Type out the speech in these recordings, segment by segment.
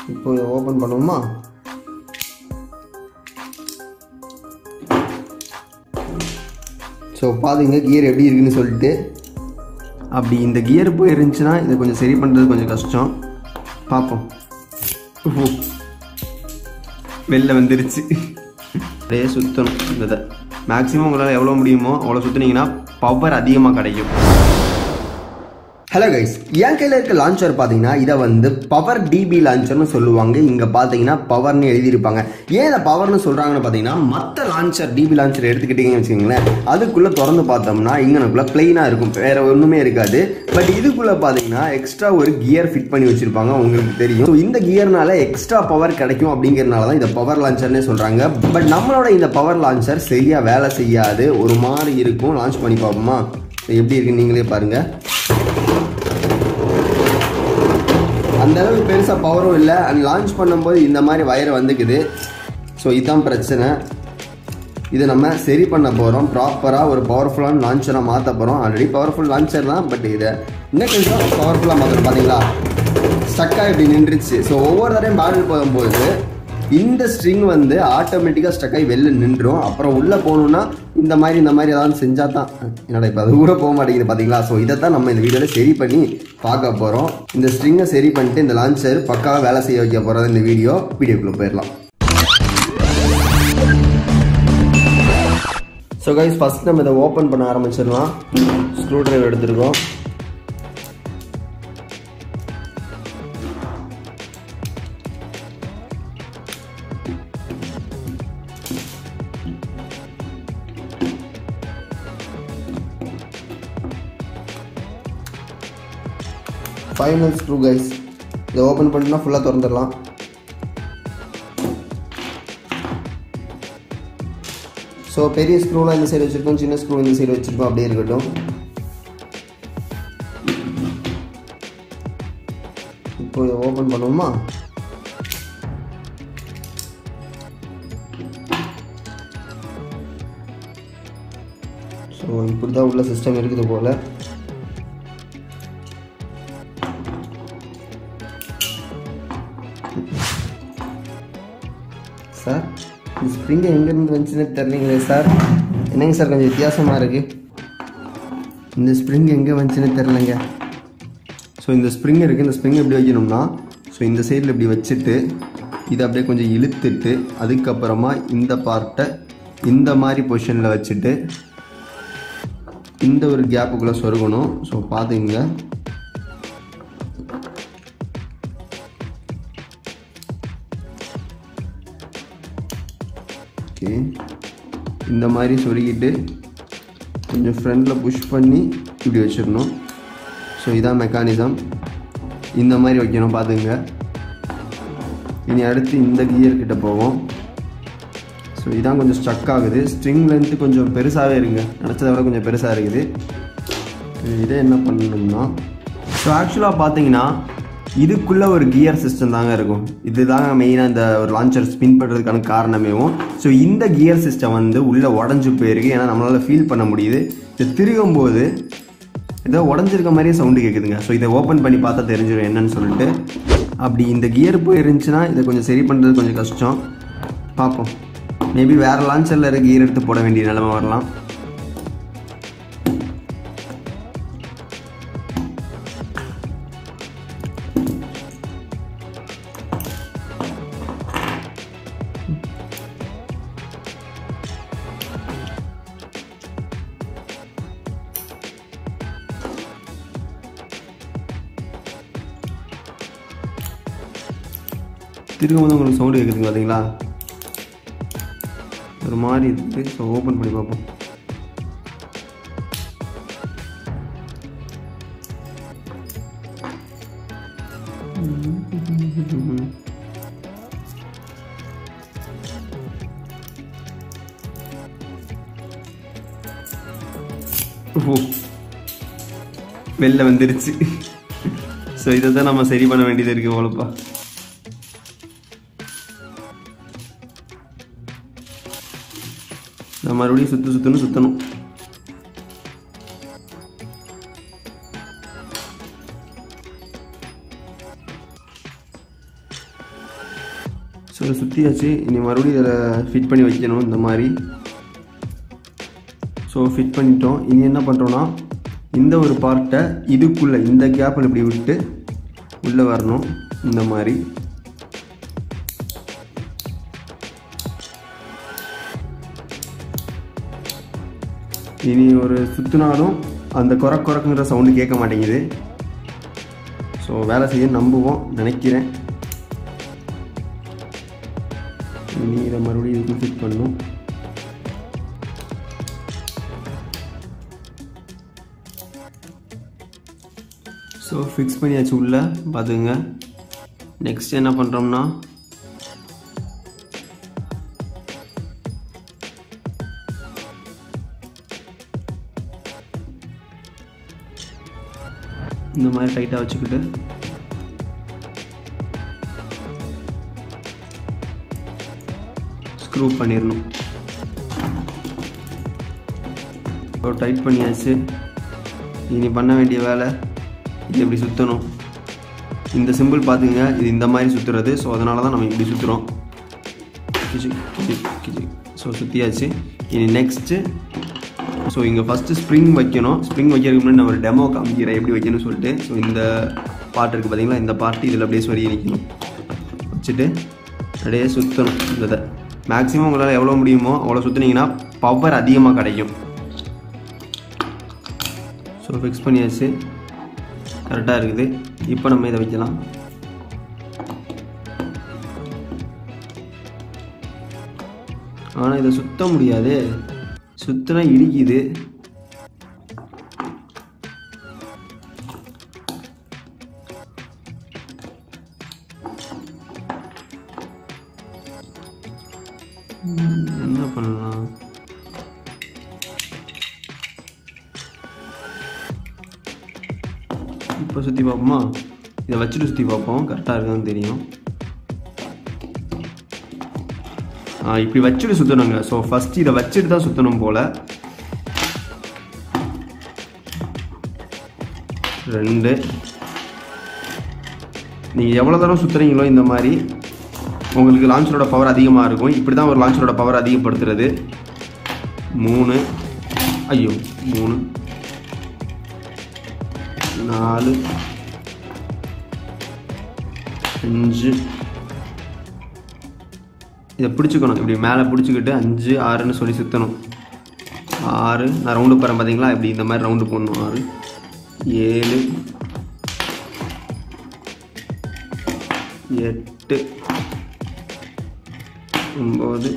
இப்போ இதை ஓப்பன் பண்ணுவோமா ஸோ பாருங்க கியர் எப்படி இருக்குன்னு சொல்லிட்டு அப்படி இந்த கியர் போய் இருந்துச்சுன்னா இதை கொஞ்சம் சரி பண்ணுறது கொஞ்சம் கஷ்டம் பார்ப்போம் ஓ வெளில வந்துருச்சு அப்படியே சுற்றணும் இந்த இதை மேக்ஸிமம் உங்களால் எவ்வளோ முடியுமோ அவ்வளோ சுற்றுனீங்கன்னா பவர் அதிகமாக கிடைக்கும் ஹலோ கைஸ் என் கையில் இருக்க லான்ச்சர் பார்த்தீங்கன்னா இதை வந்து பவர் டிபி லான்ச்சர்னு சொல்லுவாங்க இங்கே பார்த்தீங்கன்னா பவர்னு எழுதியிருப்பாங்க ஏன் இதை பவர்னு சொல்கிறாங்கன்னு பார்த்தீங்கன்னா மற்ற லான்ச்சர் டிபி லான்ச்சர் எடுத்துக்கிட்டீங்கன்னு வச்சுக்கோங்களேன் அதுக்குள்ளே திறந்து பார்த்தோம்னா இங்கனக்குள்ளே பிளெயினாக இருக்கும் வேற ஒன்றுமே இருக்காது பட் இதுக்குள்ளே பார்த்தீங்கன்னா எக்ஸ்ட்ரா ஒரு கியர் ஃபிட் பண்ணி வச்சிருப்பாங்க உங்களுக்கு தெரியும் So, இந்த கியர்னால எக்ஸ்ட்ரா பவர் கிடைக்கும் அப்படிங்கிறனால தான் இதை பவர் லான்ச்சர்னே சொல்கிறாங்க பட் நம்மளோட இந்த பவர் லான்ச்சர் சரியாக வேலை செய்யாது ஒரு மாதிரி இருக்கும் லான்ச் பண்ணி பார்ப்போமா So, எப்படி இருக்குன்னு நீங்களே பாருங்கள் அந்த அளவுக்கு பெருசாக பவரும் இல்லை அண்ட் லான்ச் பண்ணும்போது இந்த மாதிரி வயர் வந்துக்குது ஸோ இதுதான் பிரச்சனை இதை நம்ம சரி பண்ண போகிறோம் ப்ராப்பராக ஒரு பவர்ஃபுல்லான லான்ச்சராக மாற்ற போகிறோம் ஆல்ரெடி பவர்ஃபுல் லான்ச்சர் தான் பட் இதை இன்னும் கொஞ்சம் பவர்ஃபுல்லாக மாற்றணும் பார்த்தீங்களா ஸ்டக்காக இப்படி நின்றுச்சு ஸோ ஒவ்வொரு தடையும் பேட்டில் போகும்போது இந்த ஸ்ட்ரிங் வந்து ஆட்டோமேட்டிக்காக ஸ்டக் ஆகி வெளில நின்றுடும் அப்புறம் உள்ளே போகணுன்னா இந்த மாதிரி இந்த மாதிரி ஏதாவது செஞ்சால் தான் என்னடா இப்போ அது கூட போக மாட்டேங்குது பார்த்தீங்களா ஸோ இதை தான் நம்ம இந்த வீடியோவில் சரி பண்ணி பார்க்க போகிறோம் இந்த ஸ்ட்ரிங்கை சரி பண்ணிட்டு இந்த லான்ச்சர் பக்காவாக வேலை செய்ய வைக்க போகிறது இந்த வீடியோ வீடியோக்குள்ளே போயிடலாம் ஸோ கைஸ் ஃபஸ்ட் நம்ம இதை ஓப்பன் பண்ண ஆரம்பிச்சிடலாம் ஸ்க்ரூ ட்ரைவர் எடுத்துருக்கோம் ஃபைனல் ஸ்க்ரூ கைஸ் இதை ஓப்பன் பண்ணினா ஃபுல்லாக திறந்துடலாம் ஸோ பெரிய ஸ்க்ரூலாம் இந்த சைடு வச்சுருக்கோம் சின்ன ஸ்க்ரூ இந்த சைடு வச்சுருக்கோம் அப்படியே இருக்கட்டும் இப்போ இதை ஓப்பன் பண்ணுவோமா ஸோ இப்படி தான் உள்ள சிஸ்டம் இருக்குது போல் சார் இந்த ஸ்ப்ரிங்கு எங்கேருந்து வந்துச்சுன்னு தெரியலீங்களே சார் என்னங்க சார் கொஞ்சம் வித்தியாசமாக இருக்குது இந்த ஸ்ப்ரிங் எங்கே வந்துச்சுன்னு தெரிலங்க ஸோ இந்த ஸ்ப்ரிங் இருக்குது இந்த ஸ்ப்ரிங் எப்படி வைக்கணும்னா ஸோ இந்த சைடில் இப்படி வச்சுட்டு இதை அப்படியே கொஞ்சம் இழுத்துட்டு அதுக்கப்புறமா இந்த பார்ட்டை இந்த மாதிரி பொசிஷனில் வச்சுட்டு இந்த ஒரு கேப்புக்குள்ளே சொருகணும் ஸோ பார்த்துங்க ஓகே இந்த மாதிரி சொருகிட்டு கொஞ்சம் ஃப்ரண்டில் புஷ் பண்ணி இப்படி வச்சிடணும் ஸோ இதான் மெக்கானிசம் இந்த மாதிரி வைக்கணும் பார்த்துங்க இனி அடுத்து இந்த கியர் கிட்ட போவோம் ஸோ இதான் கொஞ்சம் ஸ்ட்ரக் ஆகுது ஸ்ட்ரிங் லென்த்து கொஞ்சம் பெருசாகவே இருக்குங்க நினச்சதை விட கொஞ்சம் பெருசாக இருக்குது இதை என்ன பண்ணணும்னா ஸோ ஆக்சுவலாக பார்த்தீங்கன்னா இதுக்குள்ளே ஒரு கியர் சிஸ்டம் தாங்க இருக்கும் இதுதாங்க மெயினாக இந்த ஒரு லான்ச்சர் ஸ்பின் பண்ணுறதுக்கான காரணமேவும் ஸோ இந்த கியர் சிஸ்டம் வந்து உள்ளே உடஞ்சி போயிருக்கு ஏன்னா நம்மளால் ஃபீல் பண்ண முடியுது இது திருகும்போது ஏதோ உடஞ்சிருக்க மாதிரியே சவுண்டு கேட்குதுங்க ஸோ இதை ஓப்பன் பண்ணி பார்த்தா தெரிஞ்சிடும் என்னன்னு சொல்லிட்டு அப்படி இந்த கியர் போயிருந்துச்சுன்னா இதை கொஞ்சம் சரி பண்ணுறது கொஞ்சம் கஷ்டம் பார்ப்போம் மேபி வேறு லான்ச்சரில் இருக்க கியர் எடுத்து போட வேண்டிய நிலைமை வரலாம் திரும்பும்போது உங்களுக்கு சவுண்டு கேட்குதுங்க பார்த்தீங்களா ஒரு மாதிரி இருக்குது ஸோ ஓப்பன் பண்ணி பார்ப்போம் ஓ வெளில வந்துருச்சு ஸோ இதை தான் நம்ம சரி பண்ண வேண்டியது இருக்கு போலப்பா நான் மறுபடியும் சுற்று சுற்றுன்னு சுற்றணும் ஸோ சுற்றியாச்சு இனி மறுபடியும் இதில் ஃபிட் பண்ணி வைக்கணும் இந்த மாதிரி ஸோ ஃபிட் பண்ணிட்டோம் இனி என்ன பண்ணுறோன்னா இந்த ஒரு பார்ட்டை இதுக்குள்ளே இந்த கேப்பில் இப்படி விட்டு உள்ளே வரணும் இந்த மாதிரி இனி ஒரு சுற்றினாலும் அந்த குறை குறைக்குங்கிற சவுண்டு கேட்க மாட்டேங்குது ஸோ வேலை செய்ய நம்புவோம் நினைக்கிறேன் இனி இதை மறுபடியும் இதுக்கு ஃபிட் பண்ணணும் ஸோ ஃபிக்ஸ் பண்ணியாச்சு உள்ள பார்த்துங்க நெக்ஸ்ட் என்ன பண்ணுறோம்னா இந்த மாதிரி டைட்டாக வச்சுக்கிட்டு ஸ்க்ரூ பண்ணிடணும் இப்போ டைட் பண்ணியாச்சு இனி பண்ண வேண்டிய வேலை இது இப்படி சுற்றணும் இந்த சிம்பிள் பார்த்துங்க இது இந்த மாதிரி சுற்றுறது ஸோ அதனால தான் நம்ம இப்படி சுற்றுறோம் கிஜி கிஜி கிஜி ஸோ சுற்றியாச்சு இனி நெக்ஸ்ட்டு ஸோ இங்கே ஃபஸ்ட்டு ஸ்ப்ரிங் வைக்கணும் ஸ்ப்ரிங் வைக்கிறதுக்கு முன்னாடி நான் ஒரு டெமோ காமிக்கிறேன் எப்படி வைக்கணும்னு சொல்லிட்டு ஸோ இந்த பார்ட் இருக்குது பார்த்தீங்களா இந்த பார்ட்டு இதில் அப்படியே சொல்லி நிற்கணும் வச்சுட்டு அப்படியே சுற்றணும் இந்த இதை மேக்ஸிமம் உங்களால் எவ்வளோ முடியுமோ அவ்வளோ சுற்றுனீங்கன்னா பவர் அதிகமாக கிடைக்கும் ஸோ ஃபிக்ஸ் பண்ணியாச்சு கரெக்டாக இருக்குது இப்போ நம்ம இதை வைக்கலாம் ஆனால் இதை சுத்த முடியாது சுத்தினா இடிக்குது ம், என்ன பண்ணலாம் இப்போ சுற்றி பார்ப்போமா இதை வச்சுட்டு சுற்றி பார்ப்போம் கரெக்டாக இருக்குதான்னு தெரியும் ஆ இப்படி வச்சுட்டு சுற்றணுங்க ஸோ ஃபஸ்ட் இதை வச்சுட்டு தான் சுற்றணும் போல் ரெண்டு நீங்கள் எவ்வளோ தூரம் சுற்றுறீங்களோ இந்த மாதிரி உங்களுக்கு லான்ச்சரோட பவர் அதிகமாக இருக்கும் இப்படி தான் ஒரு லான்ச்சரோட பவர் அதிகப்படுத்துறது மூணு ஐயோ மூணு நாலு அஞ்சு இதை பிடிச்சிக்கணும் இப்படி மேலே பிடிச்சிக்கிட்டு அஞ்சு ஆறுன்னு சொல்லி சுற்றணும் ஆறு நான் ரவுண்டு போகிறேன் பார்த்தீங்களா இப்படி இந்த மாதிரி ரவுண்டு போடணும் ஆறு ஏழு எட்டு ஒம்பது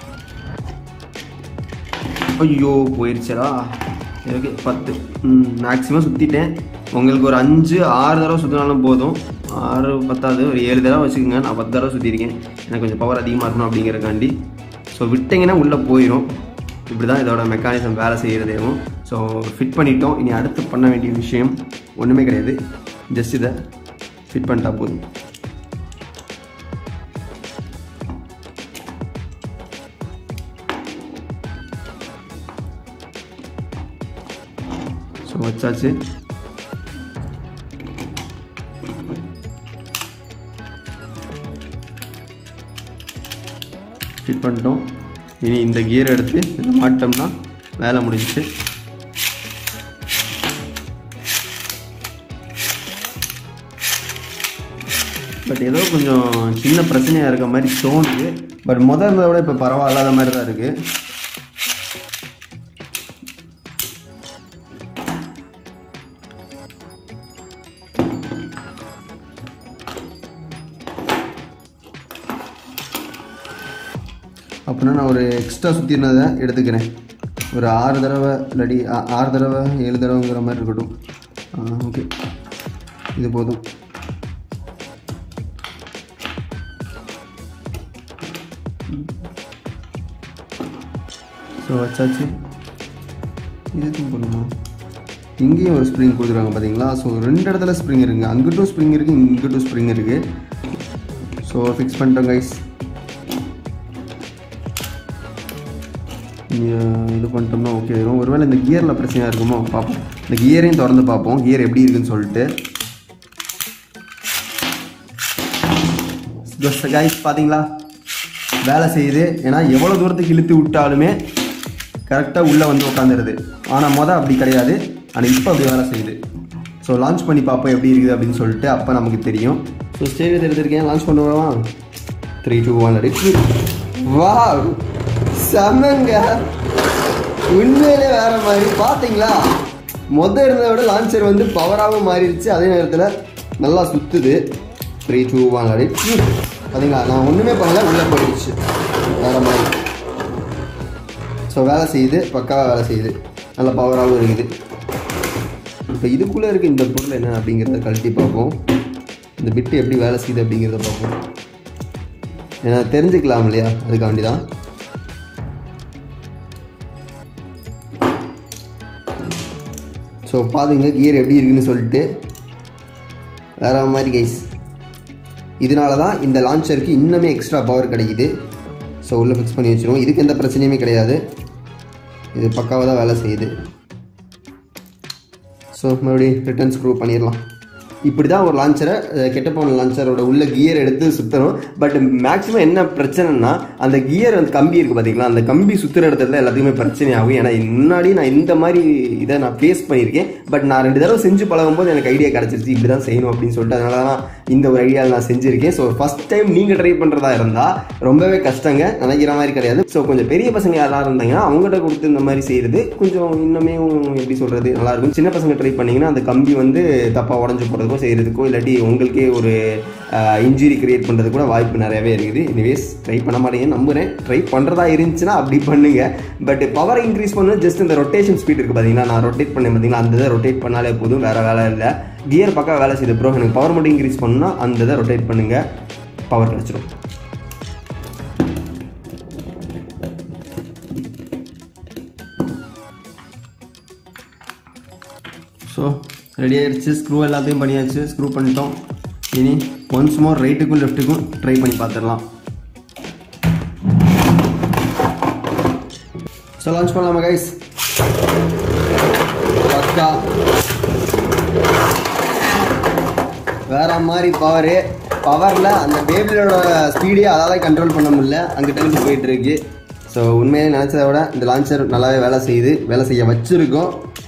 ஐயோ போயிடுச்சடா ஓகே பத்து மேக்ஸிமம் சுற்றிட்டேன் உங்களுக்கு ஒரு அஞ்சு ஆறு தடவை சுற்றினாலும் போதும் ஆறு பத்தாவது ஒரு ஏழு தடவை வச்சுக்கோங்க நான் பத்து தடவை சுற்றிருக்கேன் எனக்கு கொஞ்சம் பவர் அதிகமாக இருக்கணும் அப்படிங்கிறக்காண்டி ஸோ விட்டிங்கன்னா உள்ளே போயிடும் இப்படி தான் இதோட மெக்கானிசம் வேலை செய்கிறதேவும் ஸோ ஃபிட் பண்ணிட்டோம் இனி அடுத்து பண்ண வேண்டிய விஷயம் ஒன்றுமே கிடையாது ஜஸ்ட் இதை ஃபிட் பண்ணிட்டா போதும் ஸோ வச்சாச்சு ஃபிட் பண்ணிட்டோம் இனி இந்த கியர் எடுத்து இதை மாட்டோம்னா வேலை முடிஞ்சிச்சு பட் ஏதோ கொஞ்சம் சின்ன பிரச்சனையாக இருக்க மாதிரி தோணுது பட் முதல் இருந்ததை விட இப்போ பரவாயில்லாத மாதிரி தான் இருக்குது அப்படின்னா நான் ஒரு எக்ஸ்ட்ரா சுற்றினதை எடுத்துக்கிறேன் ஒரு ஆறு தடவை இல்லாடி ஆ- ஆறு தடவை ஏழு தடவைங்கிற மாதிரி இருக்கட்டும் ஓகே இது போதும் ஸோ வச்சாச்சு இதுக்கும் பண்ணுமா இங்கேயும் ஒரு ஸ்ப்ரிங் கொடுத்துருக்காங்க பார்த்தீங்களா ஸோ ரெண்டு இடத்துல ஸ்ப்ரிங் இருக்குங்க அங்கிட்டும் ஸ்ப்ரிங் இருக்குது இங்கிட்டும் ஸ்ப்ரிங் இருக்குது ஸோ ஃபிக்ஸ் பண்ணிட்டோம் கைஸ் இது பண்ணிட்டோம்னா ஓகே ஆயிரும் ஒருவேளை இந்த கியரில் பிரச்சனையாக இருக்குமோ பார்ப்போம் இந்த கியரையும் திறந்து பார்ப்போம் கியர் எப்படி இருக்குன்னு சொல்லிட்டு கைஸ் பார்த்தீங்களா வேலை செய்யுது ஏன்னா எவ்வளோ தூரத்துக்கு இழுத்து விட்டாலுமே கரெக்டாக உள்ளே வந்து உட்காந்துருது ஆனால் மொதல் அப்படி கிடையாது ஆனால் இப்போ அப்படி வேலை செய்யுது ஸோ லான்ச் பண்ணி பார்ப்போம் எப்படி இருக்குது அப்படின்னு சொல்லிட்டு அப்போ நமக்கு தெரியும் ஸோ ஸ்டேஜ் எடுத்திருக்கேன் லான்ச் பண்ணுவோம் த்ரீ டூ ஒன் அடிச்சு வா செம்மங்க உண்மையிலே வேற மாதிரி பார்த்தீங்களா மொத இருந்ததை விட லான்ச்சர் வந்து பவராகவும் மாறிடுச்சு அதே நேரத்தில் நல்லா சுற்றுது த்ரீ டூ ஒன் அடிச்சு பார்த்தீங்களா நான் ஒன்றுமே பண்ணல உள்ளே போயிடுச்சு வேற மாதிரி ஸோ வேலை செய்யுது பக்காவாக வேலை செய்யுது நல்ல பவராகவும் இருக்குது இப்போ இதுக்குள்ளே இருக்க இந்த பொருள் என்ன அப்படிங்கிறத கழட்டி பார்ப்போம் இந்த பிட்டு எப்படி வேலை செய்யுது அப்படிங்கிறத பார்ப்போம் ஏன்னா தெரிஞ்சுக்கலாம் இல்லையா அதுக்காண்டி தான் ஸோ பாருங்க கியர் எப்படி இருக்குன்னு சொல்லிட்டு வேற மாதிரி கைஸ் இதனால தான் இந்த லான்ச்சருக்கு இன்னுமே எக்ஸ்ட்ரா பவர் கிடைக்குது ஸோ உள்ளே ஃபிக்ஸ் பண்ணி வச்சிருவோம் இதுக்கு எந்த பிரச்சனையுமே கிடையாது இது பக்காவாக தான் வேலை செய்யுது ஸோ மறுபடியும் ரிட்டர்ன் ஸ்க்ரூ பண்ணிடலாம் இப்படி தான் ஒரு லான்ச்சரை கெட்ட போன லான்ச்சரோட உள்ள கியர் எடுத்து சுற்றணும் பட் மேக்ஸிமம் என்ன பிரச்சனைனா அந்த கியர் வந்து கம்பி இருக்குது பார்த்தீங்களா அந்த கம்பி சுற்றுற இடத்துல எல்லாத்துக்குமே பிரச்சனை ஆகும் ஏன்னா முன்னாடி நான் இந்த மாதிரி இதை நான் ஃபேஸ் பண்ணியிருக்கேன் பட் நான் ரெண்டு தடவை செஞ்சு பழகும்போது எனக்கு ஐடியா கிடச்சிருச்சு இப்படி தான் செய்யணும் அப்படின்னு சொல்லிட்டு அதனால தான் இந்த ஒரு ஐடியாவில் நான் செஞ்சுருக்கேன் ஸோ ஃபஸ்ட் டைம் நீங்கள் ட்ரை பண்ணுறதா இருந்தால் ரொம்பவே கஷ்டங்க நினைக்கிற மாதிரி கிடையாது ஸோ கொஞ்சம் பெரிய பசங்க யாராவது இருந்தாங்கன்னா அவங்ககிட்ட கொடுத்து இந்த மாதிரி செய்கிறது கொஞ்சம் இன்னுமே எப்படி சொல்கிறது நல்லாயிருக்கும் சின்ன பசங்க ட்ரை பண்ணிங்கன்னா அந்த கம்பி வந்து தப்பாக உடஞ்சி போகிறதுக்கோ செய்கிறதுக்கோ இல்லாட்டி உங்களுக்கே ஒரு இன்ஜுரி கிரியேட் பண்ணுறது கூட வாய்ப்பு நிறையவே இருக்குது எனிவேஸ் ட்ரை பண்ண மாட்டேங்க நம்புகிறேன் ட்ரை பண்ணுறதா இருந்துச்சுன்னா அப்படி பண்ணுங்க பட் பவர் இன்க்ரீஸ் பண்ண ஜஸ்ட் இந்த ரொட்டேஷன் ஸ்பீட் இருக்குது பார்த்தீங்களா நான் ரொட்டேட் பண்ணேன் பார்த்தீங்களா அந்த இதை ரொட்டேட் பண்ணாலே போதும் வேறு வேலை இல்லை கியர் பக்கம் வேலை செய்யுது ப்ரோ எனக்கு பவர் மட்டும் இன்க்ரீஸ் பண்ணால் அந்த இதை ரொட்டேட் பண்ணுங்கள் பவர் கிடச்சிடும் ஸோ ரெடி ஆயிடுச்சு ஸ்க்ரூ எல்லாத்தையும் பண்ணியாச்சு ஸ்க்ரூ பண்ணிட்டோம் இனி ஒன்ஸ் மோர் ரைட்டுக்கும் லெஃப்ட்டுக்கும் ட்ரை பண்ணி பார்த்துடலாம் ஸோ லான்ச் பண்ணலாமா கைஸ் பக்கா வேற மாதிரி பவரு பவரில் அந்த பேபிளோட ஸ்பீடே அதால் கண்ட்ரோல் பண்ண முடியல அங்கிட்ட இருந்து போயிட்டு இருக்கு ஸோ உண்மையிலே நினச்சதை விட இந்த லான்ச்சர் நல்லாவே வேலை செய்யுது வேலை செய்ய வச்சுருக்கோம்